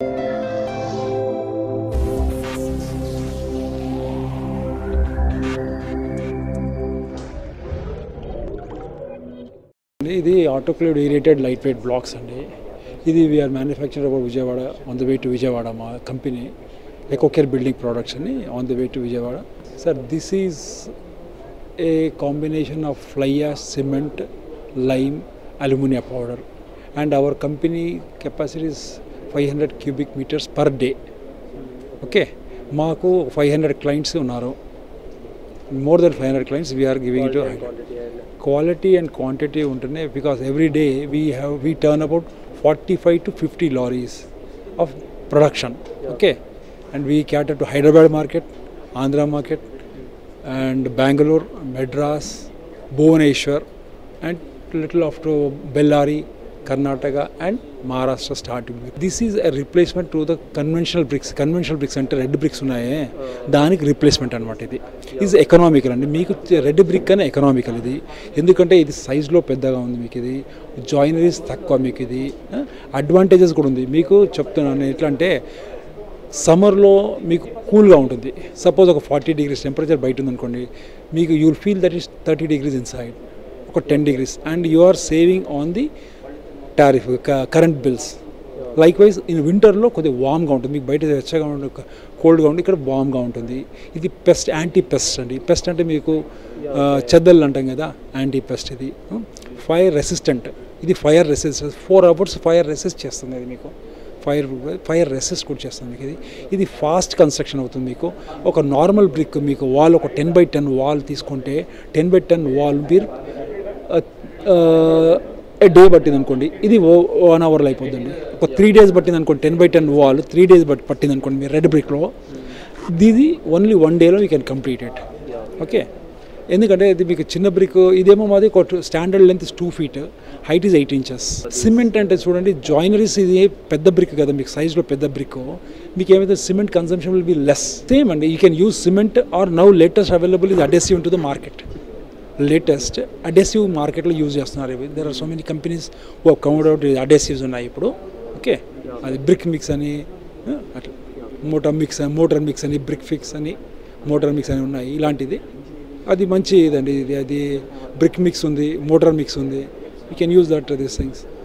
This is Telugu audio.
ఇది autoclaved aerated light weight blocks అండి ఇది we're manufacture about Vijayawada on the way to Vijayawada మా కంపెనీ ఎకోకేర్ బిల్డింగ్ ప్రోడక్ట్స్ అని on the way to Vijayawada sir this is a combination of fly ash cement lime aluminium powder and our company capacities five hundred cubic metres per day okay మాకు ఫైవ్ హండ్రెడ్ క్లయింట్స్ ఉన్నారు more than five hundred clients we're giving to quality and quantity ఉంటున్నాయి because every day we have we turn about forty five to fifty lorries of production okay and we cater to Hyderabad market Andhra market and Bengaluru Madras Bhubaneswar and little of to Bellary Karnataka and Maharashtra starting this is a replacement to the conventional bricks conventional bricks అంటే రెడ్ బ్రిక్స్ ఉన్నాయే దానికి రిప్లేస్మెంట్ అనమాట ఇది ఇది ఎకనామికల్ అండి మీకు రెడ్ బ్రిక్ అనే ఎకనామికల్ ఇది ఎందుకంటే ఇది సైజులో పెద్దగా ఉంది మీకు ఇది జాయినరీస్ తక్కువ మీకు ఇది అడ్వాంటేజెస్ కూడా ఉంది మీకు చెప్తున్నాను ఎట్లా అంటే సమ్మర్లో మీకు కూల్గా ఉంటుంది సపోజ్ ఒక ఫార్టీ డిగ్రీస్ టెంపరేచర్ బయట ఉందనుకోండి మీకు you will feel that is thirty degrees inside ఒక ten degrees and you are saving on the tariff current bills likewise in వింటర్లో కొద్దిగా వామ్గా ఉంటుంది మీకు బయట వెచ్చగా ఉండి కోల్డ్గా ఉండి ఇక్కడ వామ్గా ఉంటుంది ఇది పెస్ట్ యాంటీ పెస్ట్ అండి పెస్ట్ అంటే మీకు ఆ, చెద్దలు అంటాం కదా యాంటీ పెస్ట్ ఇది ఫైర్ రెసిస్టెంట్ ఇది fire resist four hours fire resist చేస్తుంది అది మీకు ఫైర్ ఫైర్ రెసిస్ట్ కూడా చేస్తుంది మీకు ఇది ఇది ఫాస్ట్ కన్స్ట్రక్షన్ అవుతుంది మీకు ఒక నార్మల్ బ్రిక్ మీకు వాల్ ఒక టెన్ బై టెన్ వాల్ తీసుకుంటే టెన్ బై టెన్ వాల్ మీరు డే పట్టింది అనుకోండి ఇది వన్ అవర్లో అయిపోద్దండి ఒక త్రీ డేస్ పట్టింది అనుకోండి ten by ten wall three days బట్టి పట్టింది అనుకోండి మీరు రెడ్ బ్రిక్లో ఇది ఓన్లీ వన్ డేలో you can complete it okay ఎందుకంటే ఇది మీకు చిన్న బ్రిక్ ఇదేమో మాది ఒక standard length two feet height is eight inches cement అంటే చూడండి జాయినరీస్ ఇది పెద్ద బ్రిక్ కదా మీకు సైజ్లో పెద్ద బ్రిక్ మీకు ఏమైతే cement consumption will be less same అండి you can use cement or now latest available is adhesive to the market latest adhesive మార్కెట్లో యూజ్ చేస్తున్నారు ఇవి there are so many companies ఓ కౌంట్ అవుట్ అడెసివ్స్ ఉన్నాయి ఇప్పుడు ఓకే అది బ్రిక్ మిక్స్ అని ఆ, అట్లా మోటార్ మిక్స్ అని మోటార్ మిక్స్ అని బ్రిక్ ఫిక్స్ అని మోటార్ మిక్స్ అని ఉన్నాయి ఇలాంటిది అది మంచి ఇదండి ఇది అది బ్రిక్ మిక్స్ ఉంది మోటార్ మిక్స్ ఉంది you can use that this things